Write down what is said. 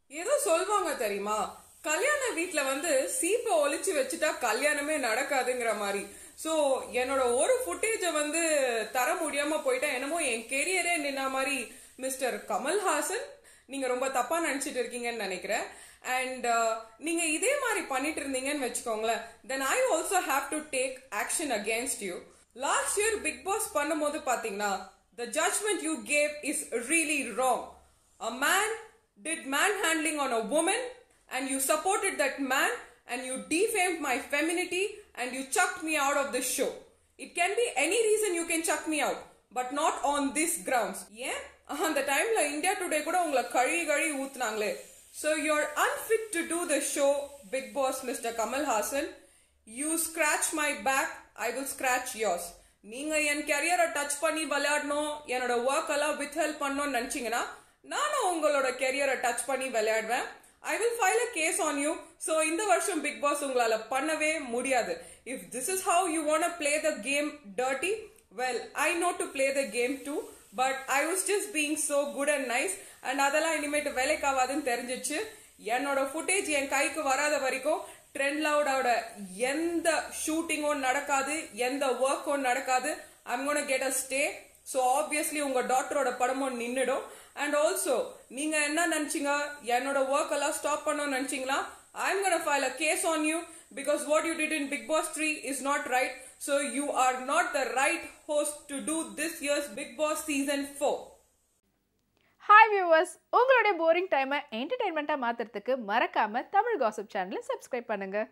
ஏதோ சொல்வாங்க தெரியுமா கல்யாண வீட்ல வந்து சீப்பை ஒளிச்சு வச்சுட்டா கல்யாணமே நடக்காதுங்கிற மாதிரி சோ என்னோட ஒரு ஃபுட்டேஜ வந்து தர முடியாம போயிட்டா என்னமோ என் கெரியரே நின்ன மாதிரி மிஸ்டர் கமல்ஹாசன் நீங்க ரொம்ப தப்பா நினைச்சிட்டு இருக்கீங்கன்னு நினைக்கிறேன் அண்ட் நீங்க இதே மாதிரி பண்ணிட்டு இருந்தீங்கன்னு வச்சுக்கோங்களேன் then I also have to take action against you last year Bigg Boss பண்ணும்போது பாத்தீங்கன்னா the judgement you gave is really wrong A man did manhandling on a woman and you supported that man and you defamed my femininity and you chucked me out of the show. It can be any reason you can chuck me out, but not on this grounds. ஏன் அந்த டைம்ல India today கூட உங்களை கழி கழி ஊத்துனாங்களே So you're unfit to do the show, Big Boss Mr. Kamal Hassan. You scratch my back, I will scratch yours. நீங்க என் கெரியரை touch பண்ணி விளையாடணும் என்னோட ஒர்க் எல்லாம் வித் ஹெல்ப் பண்ணணும்னு நினைச்சீங்கன்னா நானும் உங்களோட கெரியரை டச் பண்ணி விளையாடுவேன் I will file a case on you so இந்த வருஷம் பிக் பாஸ் உங்களால பண்ணவே முடியாது if this is how you want play the game dirty well I know to play the game too but I was just being so good and nice and அதெல்லாம் இனிமேட்டு வேலைக்காவாதுன்னு தெரிஞ்சிச்சு என்னோட footage என் கைக்கு வராத வரைக்கும் ட்ரெண்ட் லவுடோட எந்த ஷூட்டிங்கும் நடக்காது எந்த ஒர்க்கும் நடக்காது I'm gonna get a stay so obviously உங்க டாக்டரோட படமும் நின்னுடும் அண்ட் ஆல்சோ நீங்க என்ன நினைச்சீங்க என்னோட ஒர்க் எல்லாம் ஸ்டாப் பண்ணணும்னு நினைச்சீங்களா I'm gonna file a case on you because what you did in Bigg Boss three is not right so you are not the right host to do this years Bigg Boss season four hi viewers உங்களுடைய boring டைமை என்டர்டைன்மெண்ட்டாக மாற்றுறதுக்கு மறக்காமல் Tamil gossip சேனலை subscribe பண்ணுங்கள்